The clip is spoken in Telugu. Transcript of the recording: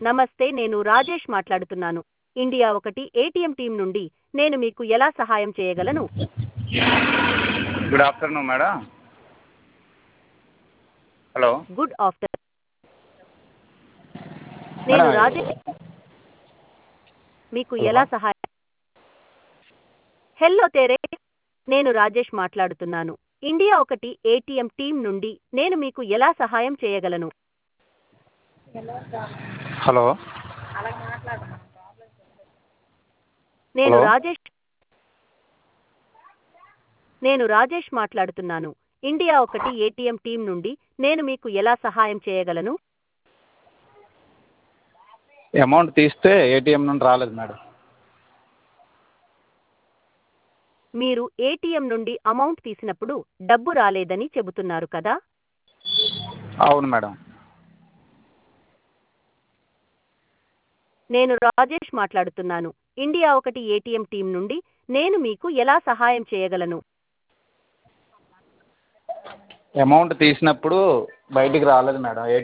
నమస్తే నేను రాజేష్ మాట్లాడుతున్నాను ఇండియా ఒకటి ఏటీఎం టీం నుండి నేను మీకు ఎలా సహాయం చేయగలను good afternoon madam hello good after నేను మేడం రాజేష్ మీకు ఎలా సహాయం హెల్లో తేరే నేను రాజేష్ మాట్లాడుతున్నాను ఇండియా ఒకటి ఏటీఎం టీం నుండి నేను మీకు ఎలా సహాయం చేయగలను హలో నేను హలో. రాజేష్ నేను రాజేష్ మాట్లాడుతున్నాను ఇండియా ఒకటి ఏటీఎం టీం నుండి నేను మీకు ఎలా సహాయం చేయగలను అమౌంట్ తీస్తే ఏటీఎం నుండి రాలేదు మేడం మీరు ఏటీఎం నుండి అమౌంట్ తీసినప్పుడు డబ్బు రాలేదని చెబుతున్నారు కదా అవును మేడం నేను రాజేష్ మాట్లాడుతున్నాను ఇండియా ఒకటి ఏటీఎం టీం నుండి నేను మీకు ఎలా సహాయం చేయగలను అమౌంట్ తీసినప్పుడు బయటికి రాలేదు మేడం